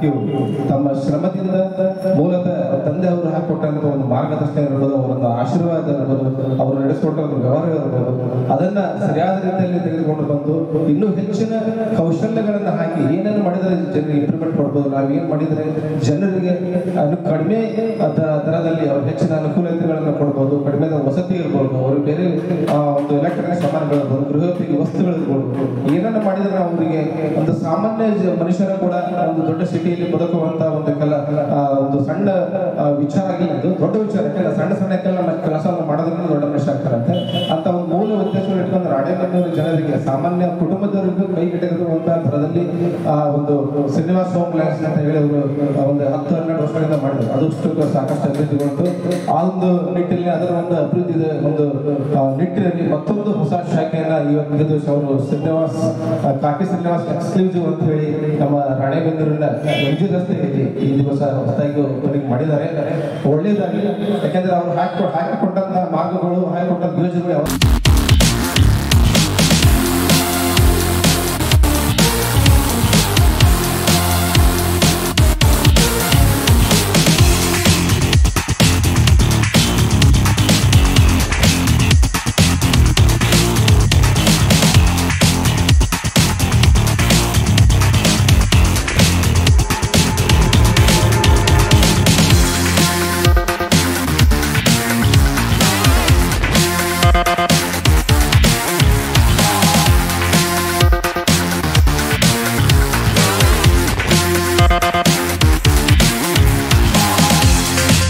ಇವರು ತಮ್ಮ ಶ್ರಮದಿಂದ ಮೂಲತಃ ತಂದೆ ಅವರು ಹಾಕಿಕೊಟ್ಟಂತ ಒಂದು ಮಾರ್ಗದರ್ಶನ ಇರ್ಬೋದು ಅವರೊಂದು ಆಶೀರ್ವಾದ ಇರ್ಬೋದು ಅವರು ನಡೆಸಿಕೊಟ್ಟ ಒಂದು ವ್ಯವಹಾರ ಇರ್ಬೋದು ಅದನ್ನ ಸರಿಯಾದ ರೀತಿಯಲ್ಲಿ ತೆಗೆದುಕೊಂಡು ಬಂದು ಇನ್ನೂ ಹೆಚ್ಚಿನ ಕೌಶಲ್ಯಗಳನ್ನ ಹಾಕಿ ಏನೇನು ಮಾಡಿದರೆ ಜನರಿಗೆ ಇಂಪ್ರೂವ್ಮೆಂಟ್ ಕೊಡ್ಬೋದು ನಾವು ಏನ್ ಮಾಡಿದರೆ ಜನರಿಗೆ ಅನು ಕಡಿಮೆ ದ- ದರದಲ್ಲಿ ಅವ್ರು ಹೆಚ್ಚಿನ ಅನುಕೂಲತೆಗಳನ್ನು ಕೊಡ್ಬೋದು ಕಡಿಮೆ ದರ ವಸತಿ ಇರ್ಬೋದು ಅವರು ಬೇರೆ ಆ, ಒಂದು ಎಲೆಕ್ಟ್ರಾನಿಕ್ ಸಾಮಾನುಗಳಿರ್ಬೋದು ಗೃಹೋಪಯೋಗಿ ವಸ್ತುಗಳಿರ್ಬೋದು ಏನನ್ನ ಮಾಡಿದ್ರೆ ನಾವು ಅವರಿಗೆ ಒಂದು ಸಾಮಾನ್ಯ ಜ- ಮನುಷ್ಯರ ಕೂಡ ಒಂದು ದೊಡ್ಡ ಸಿಟಿಯಲ್ಲಿ ಬದುಕುವಂತ ಒಂದು ಕೆಲ ಆ, ಒಂದು ಸಣ್ಣ ಆ, ವಿಚಾರ ಆಗಿಲ್ಲ ಇದು ದೊಡ್ಡ ವಿಚಾರ ಕೆಲ ಸಣ್ಣ ಸಣ್ಣ ಕೆಲ ಕೆಲಸವನ್ನು ಮಾಡೋದ್ರಿಂದ ದೊಡ್ಡ ಮನುಷ್ಯ ಆಗ್ತಾರಂತೆ ಅಂತ ಒಂದು ಮೂಲ ಉದ್ದೇಶವನ್ನು ಇಟ್ಕೊಂಡು ರಾಣೆಬೆನ್ನೂರು ಜನರಿಗೆ ಸಾಮಾನ್ಯ ಕುಟುಂಬದವರಿಗೂ ಕೈಗೆಟಕುವಂತ ದರದಲ್ಲಿ ಆ ಒಂದು ಶ್ರೀನಿವಾಸ ಹೋಮ್ ಲ್ಯಾಂಡ್ಸ್ ಅಂತ ಹೇಳಿ ಅವರು ಆ ಒಂದು ಹತ್ತು ಹನ್ನೆರಡು ವರ್ಷಗಳಿಂದ ಮಾಡಿದ್ರು ಅದಷ್ಟು ಸಾಕಷ್ಟು ಅಭಿವೃದ್ಧಿಗೊಂಡು ಆ ಒಂದು ನಿಟ್ಟಿನಲ್ಲಿ ಅದರ ಒಂದು ಅಭಿವೃದ್ಧಿ ಒಂದು ಆ, ನಿಟ್ಟಿನಲ್ಲಿ ಮತ್ತೊಂದು ಹೊಸ ಶಾಖೆಯನ್ನ ಇವತ್ತು ದಿವಸ ಅವರು ಶ್ರೀನಿವಾಸ್ ಆ, ಕಾಫಿ ಶ್ರೀನಿವಾಸ್ ಎಕ್ಸ್ಕ್ಲೂಸಿವ್ ಅಂತ ಹೇಳಿ ನಮ್ಮ ರಾಣೆಬೆನ್ನೂರಿನ ಎಂಜಿ ರಸ್ತೆಯಲ್ಲಿ ಈ ದಿವಸ ಹೊಸದಾಗಿ opening ಮಾಡಿದ್ದಾರೆ ಒಳ್ಳೇದಾಗಲಿ ಯಾಕಂದ್ರೆ ಅವರು ಹಾಕಿ ಹಾಕಿಕೊಟ್ಟಂತಹ ಮಾರ್ಗಗಳು ಹಾಕಿಕೊಟ್ಟ ಯೋಜನೆಗಳು ಯಾವ